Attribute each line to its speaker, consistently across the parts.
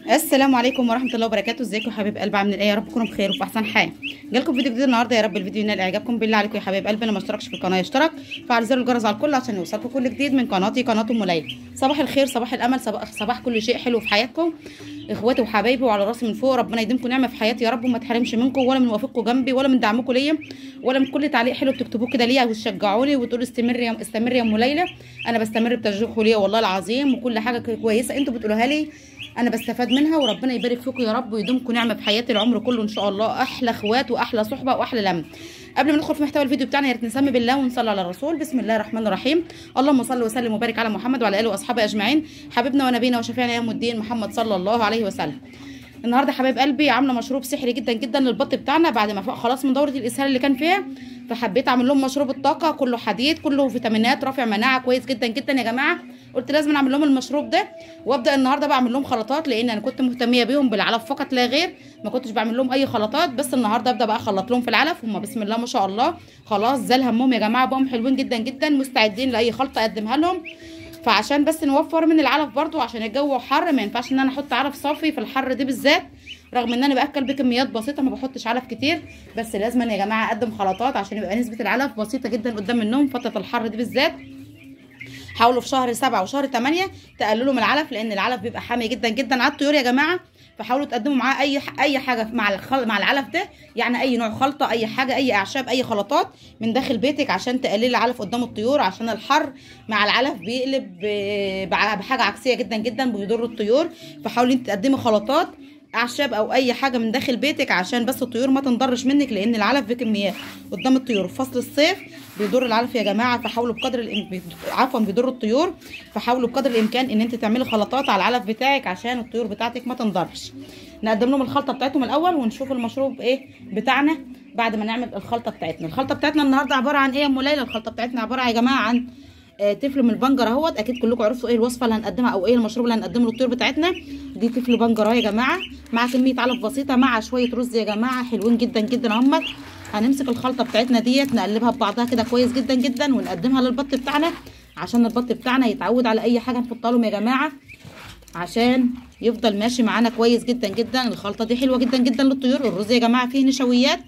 Speaker 1: السلام عليكم ورحمه الله وبركاته ازيكم يا حبيب قلب عاملين ايه يا رب تكونوا بخير وفي احسن حال جالكم فيديو جديد النهارده يا رب الفيديو ينال اعجابكم بالله عليكم يا حبايب قلبي اللي ما اشتركش في القناه يشترك فعل زر الجرس على الكل عشان يوصلكم كل جديد من قناتي قناه ام ليلى صباح الخير صباح الامل صباح, صباح كل شيء حلو في حياتكم اخواتي وحبايبي وعلى راسي من فوق ربنا يديمكم نعمه في حياتي يا رب وما تحرمش منكم ولا من وفقكم جنبي ولا من دعمكم ليا ولا من كل تعليق حلو بتكتبوه كده ليا وتشجعوني وتقولوا استمري يا استمري يا ام ليلى انا بستمر بتشجيعكم ليا والله العظيم وكل حاجه كويسه انتوا بتقولوها لي انا بستفاد منها وربنا يبارك فيكم يا رب ويدومكم نعمه في حياتي العمر كله ان شاء الله احلى اخوات واحلى صحبه واحلى لم قبل ما ندخل في محتوى الفيديو بتاعنا يا ريت نسمي بالله ونصلي على الرسول بسم الله الرحمن الرحيم اللهم صل وسلم وبارك على محمد وعلى اله واصحابه اجمعين حبيبنا ونبينا وشفيعنا يوم الدين محمد صلى الله عليه وسلم النهارده حبايب قلبي عامله مشروب سحري جدا جدا للبط بتاعنا بعد ما فاق خلاص من دوره الاسهال اللي كان فيها فحبيت اعمل لهم مشروب الطاقه كله حديد كله فيتامينات رافع مناعه كويس جدا جدا يا جماعه قلت لازم اعمل لهم المشروب ده وابدا النهارده بعمل لهم خلطات لان انا كنت مهتميه بيهم بالعلف فقط لا غير ما كنتش بعمل لهم اي خلطات بس النهارده ابدا بقى اخلط لهم في العلف هم بسم الله ما شاء الله خلاص زال همهم يا جماعه بقوا حلوين جدا جدا مستعدين لاي خلطه اقدمها لهم فعشان بس نوفر من العلف برضو عشان الجو حر ما ينفعش ان انا احط علف صافي في الحر دي بالذات رغم ان انا باكل بكميات بسيطه ما بحطش علف كتير بس لازم يا جماعه اقدم خلطات عشان يبقى نسبه العلف بسيطه جدا قدام منهم فتره الحر دي بالذات حاولوا في شهر سبعة وشهر تمانية تقللوا من العلف لان العلف بيبقى حامي جدا جدا على الطيور يا جماعه فحاولوا تقدموا معاه اي اي حاجه مع الخل... مع العلف ده يعني اي نوع خلطه اي حاجه اي اعشاب اي خلطات من داخل بيتك عشان تقللي العلف قدام الطيور عشان الحر مع العلف بيقلب بحاجه عكسيه جدا جدا بيضر الطيور فحاولي انت تقدمي خلطات اعشاب او اي حاجه من داخل بيتك عشان بس الطيور ما تنضرش منك لان العلف بكميات قدام الطيور في فصل الصيف بيضر العلف يا جماعه فحاولوا بقدر الامكان عفوا بيضر الطيور فحاولوا بقدر الامكان ان انت تعملي خلطات على العلف بتاعك عشان الطيور بتاعتك ما تنضرش نقدم لهم الخلطه بتاعتهم الاول ونشوف المشروب ايه بتاعنا بعد ما نعمل الخلطه بتاعتنا الخلطه بتاعتنا النهارده عباره عن ايه يا ام ليلى الخلطه بتاعتنا عباره يا جماعه عن تفل من البنجر اهوت اكيد كلكم عرفتوا ايه الوصفه اللي هنقدمها او ايه المشروب اللي هنقدمه للطيور بتاعتنا دي تفل بنجر اهو يا جماعه مع كميه علف بسيطه مع شويه رز يا جماعه حلوين جدا جدا اهمت هنمسك الخلطه بتاعتنا ديت نقلبها ببعضها كده كويس جدا جدا ونقدمها للبط بتاعنا عشان البط بتاعنا يتعود على اي حاجه نحطها لهم يا جماعه عشان يفضل ماشي معانا كويس جدا جدا الخلطه دي حلوه جدا جدا للطيور الرز يا جماعه فيه نشويات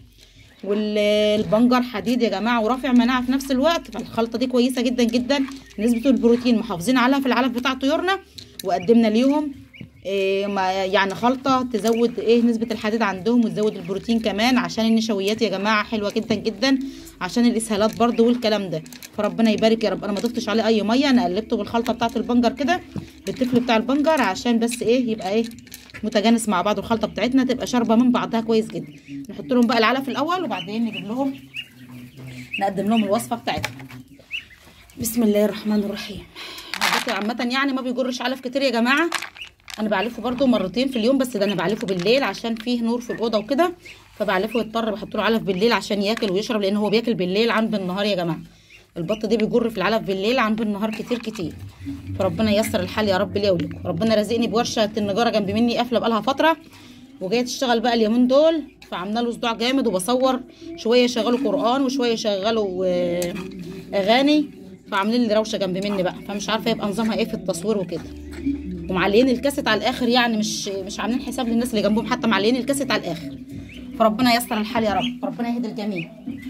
Speaker 1: والبنجر حديد يا جماعه ورافع مناعه في نفس الوقت فالخلطه دي كويسه جدا جدا نسبه البروتين محافظين عليها في العلف بتاع طيورنا وقدمنا ليهم إيه يعني خلطه تزود ايه نسبه الحديد عندهم وتزود البروتين كمان عشان النشويات يا جماعه حلوه جدا جدا عشان الاسهالات برده والكلام ده فربنا يبارك يا رب انا ما ضفتش عليه اي ميه انا قلبته بالخلطه بتاعه البنجر كده بالتفل بتاع البنجر عشان بس ايه يبقى ايه متجانس مع بعض الخلطه بتاعتنا تبقى شاربه من بعضها كويس جدا نحط لهم بقى العلف الاول وبعدين نجيب لهم نقدم لهم الوصفه بتاعتنا بسم الله الرحمن الرحيم عامه يعني ما بيجرش علف كتير يا جماعه انا بعلفه برده مرتين في اليوم بس ده انا بعلفه بالليل عشان فيه نور في الاوضه وكده فبعلفه يضطر بحط له علف بالليل عشان ياكل ويشرب لان هو بياكل بالليل عن بالنهار يا جماعه البط ده بيجر في العلف بالليل عن بالنهار كتير كتير فربنا ييسر الحال يا رب ليا ولكم ربنا رزقني بورشه النجاره جنب مني قافله بقالها فتره وجايه تشتغل بقى اليومين دول فعامله له صداع جامد وبصور شويه يشغلوا قران وشويه يشغلوا اغاني فعاملين لي روشه جنب مني بقى فمش عارفه يبقى نظامها ايه في التصوير وكده ومعلقين الكاسيت على الاخر يعني مش مش عاملين حساب للناس اللي جنبهم حتى معلقين الكاسيت على الاخر فربنا ييسر الحال يا رب ربنا يهدي الجميع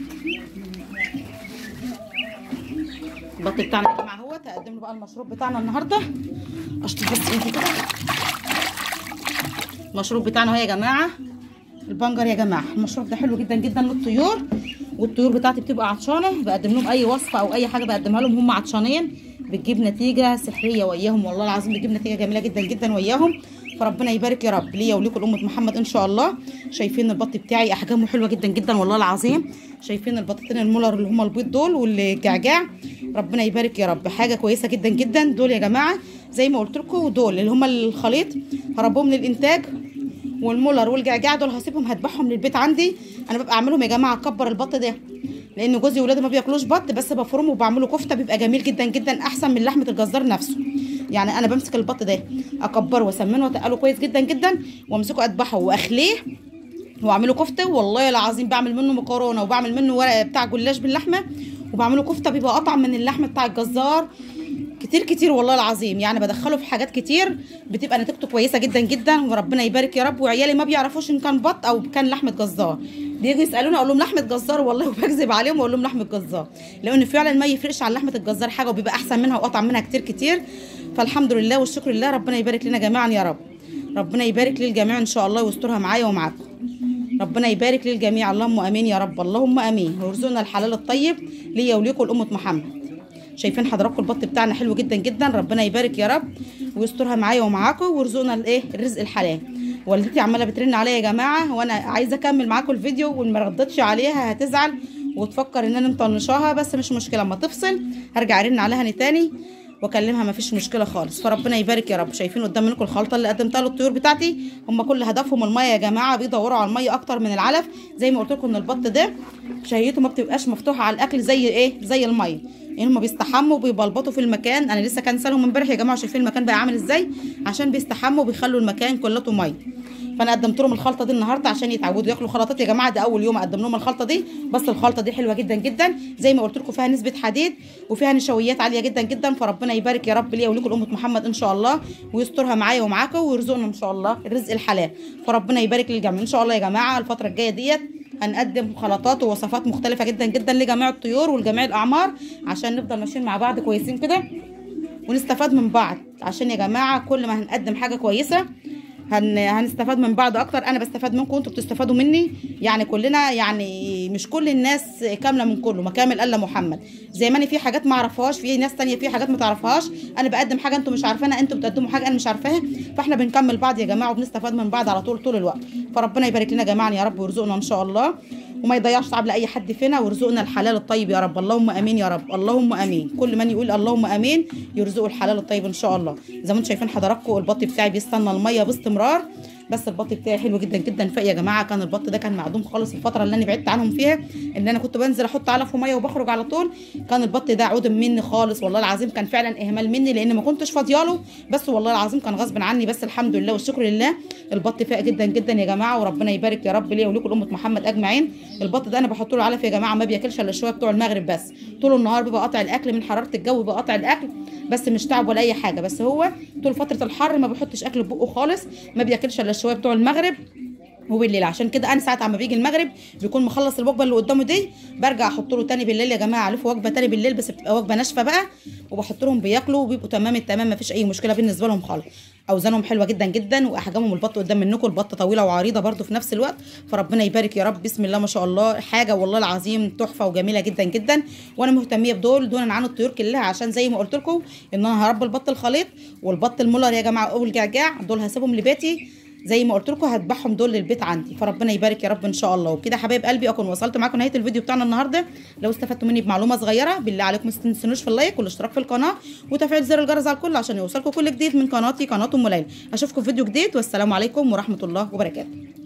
Speaker 1: البط بتاعنا يا جماعه اهوت هقدم له بقى المشروب بتاعنا النهارده اشطف بس ايدي كده المشروب بتاعنا اهو يا جماعه البنجر يا جماعه المشروب ده حلو جدا جدا للطيور والطيور بتاعتي بتبقى عطشانه بقدم لهم اي وصفه او اي حاجه بقدمها لهم هم عطشانين بتجيب نتيجه سحريه وياهم والله العظيم بتجيب نتيجه جميله جدا جدا وياهم فربنا يبارك يا رب ليا وليكم امه محمد ان شاء الله شايفين البط بتاعي احجامه حلوه جدا جدا والله العظيم شايفين البطتين المولر اللي هم البيض دول والجعجاع ربنا يبارك يا رب حاجه كويسه جدا جدا دول يا جماعه زي ما قلت لكم دول اللي هم الخليط هربهم للانتاج والمولر والجعجاع دول هسيبهم هذبحهم للبيت عندي انا ببقى اعملهم يا جماعه اكبر البط ده لان جوزي وولادي ما بياكلوش بط بس بفرمه وبعمله كفته بيبقى جميل جدا جدا احسن من لحمه الجزار نفسه يعني انا بمسك البط ده اكبره واسمنه واتقله كويس جدا جدا وامسكه اذبحه واخليه واعمله كفته والله العظيم بعمل منه مكرونه وبعمل منه ورق بتاع جلاش باللحمه وبعمله كفته بيبقى اطعم من اللحم بتاع الجزار كتير كتير والله العظيم يعني بدخله في حاجات كتير بتبقى نتيجته كويسه جدا جدا وربنا يبارك يا رب وعيالي ما بيعرفوش ان كان بط او كان لحمه جزار بييجوا يسالوني اقول لهم لحمه جزار والله وبكذب عليهم واقول لهم لحمه جزار لان فعلا ما يفرقش عن لحمه الجزار حاجه وبيبقى احسن منها واطعم منها كتير كتير فالحمد لله والشكر لله ربنا يبارك لنا جميعا يا رب ربنا يبارك للجميع ان شاء الله ويسترها معايا ومعاكم ربنا يبارك للجميع اللهم امين يا رب اللهم امين ويرزقنا الحلال الطيب ليا وليكم لامه محمد شايفين حضراتكم البط بتاعنا حلو جدا جدا ربنا يبارك يا رب ويسترها معايا ومعاكم ويرزقنا الايه الرزق الحلال والدتي عماله بترن عليا يا جماعه وانا عايزه اكمل معاكم الفيديو وان ما ردتش عليها هتزعل وتفكر ان انا مطنشاها بس مش مشكله اما تفصل هرجع ارن عليها تاني واكلمها مفيش مشكله خالص فربنا يبارك يا رب شايفين قدام منكم الخلطه اللي قدمتها للطيور بتاعتي هم كل هدفهم الميه يا جماعه بيدوروا على الميه اكتر من العلف زي ما قلت لكم ان البط ده شهيته ما بتبقاش مفتوحه على الاكل زي ايه زي الميه يعني هم بيستحموا وبيبلبطوا في المكان انا لسه كان سالهم امبارح يا جماعه شايفين المكان بقى عامل ازاي عشان بيستحموا وبيخلوا المكان كلته ميه فانا قدمت لهم الخلطه دي النهارده عشان يتعودوا ياكلوا خلطات يا جماعه ده اول يوم اقدم لهم الخلطه دي بس الخلطه دي حلوه جدا جدا زي ما قلت لكم فيها نسبه حديد وفيها نشويات عاليه جدا جدا فربنا يبارك يا رب ليا ولكم امه محمد ان شاء الله ويسترها معايا ومعاكم ويرزقنا ان شاء الله الرزق الحلال فربنا يبارك للجميع ان شاء الله يا جماعه الفتره الجايه ديت هنقدم خلطات ووصفات مختلفه جدا جدا لجميع الطيور ولجميع الاعمار عشان نفضل ماشيين مع بعض كويسين كده ونستفاد من بعض عشان يا جماعه كل ما هنقدم حاجه كويسه هن... هنستفاد من بعض اكتر انا بستفاد منكم وانتوا بتستفادوا مني يعني كلنا يعني مش كل الناس كامله من كله ما كامل الا محمد زي ما انا في حاجات ما اعرفهاش في ناس تانية في حاجات ما تعرفهاش انا بقدم حاجه انتوا مش عارفينها انتوا بتقدموا حاجه انا مش عارفاها فاحنا بنكمل بعض يا جماعه وبنستفاد من بعض على طول طول الوقت فربنا يبارك لنا جميعا يا رب ويرزقنا ان شاء الله وما يضيعش تعب لاي حد فينا ويرزقنا الحلال الطيب يا رب اللهم امين يا رب اللهم امين كل من يقول اللهم امين يرزقه الحلال الطيب ان شاء الله زي ما انتم شايفين حضراتكم البط بتاعي بيستنى الميه باستمرار بس البط بتاعي حلو جدا جدا فاق يا جماعه كان البط ده كان معدوم خالص الفتره اللي انا بعدت عنهم فيها ان انا كنت بنزل احط علف وميه وبخرج على طول كان البط ده عدم مني خالص والله العظيم كان فعلا اهمال مني لان ما كنتش فاضيه له بس والله العظيم كان غصب عني بس الحمد لله والشكر لله البط فاق جدا جدا يا جماعه وربنا يبارك يا رب ليا ولكم امه محمد اجمعين البط ده انا بحط له علف يا جماعه ما بياكلش الا شويه بتوع المغرب بس طول النهار بيبقى قاطع الاكل من حراره الجو بيبقى قاطع الاكل بس مش تعب ولا اي حاجه بس هو طول فتره الحر ما بيحطش اكل في بقه خالص ما بياكلش الا شويه بتوع المغرب وبالليل عشان كده انا ساعه ما بيجي المغرب بيكون مخلص الوجبه اللي قدامه دي برجع احط له تاني بالليل يا جماعه علفه وجبه تاني بالليل بس بتبقى وجبه ناشفه بقى وبحط لهم بياكلوا وبيبقوا تمام التمام ما فيش اي مشكله بالنسبه لهم خالص اوزانهم حلوه جدا جدا واحجامهم البط قدام منكم البطه طويله وعريضه برده في نفس الوقت فربنا يبارك يا رب بسم الله ما شاء الله حاجه والله العظيم تحفه وجميله جدا جدا وانا مهتميه بدول دونا عن الطيور كلها عشان زي ما قلت لكم ان انا هربي البط الخليط والبط المولر يا جماعه او الجعجاع دول هسيبهم لبيتي زي ما قلت لكم هذبحهم دول للبيت عندي فربنا يبارك يا رب ان شاء الله وبكده حبايب قلبي اكون وصلت معاكم نهايه الفيديو بتاعنا النهارده لو استفدتوا مني بمعلومه صغيره بالله عليكم ما تنسونوش في اللايك والاشتراك في القناه وتفعيل زر الجرس على الكل عشان يوصلكم كل جديد من قناتي قناه ام ليلى اشوفكم في فيديو جديد والسلام عليكم ورحمه الله وبركاته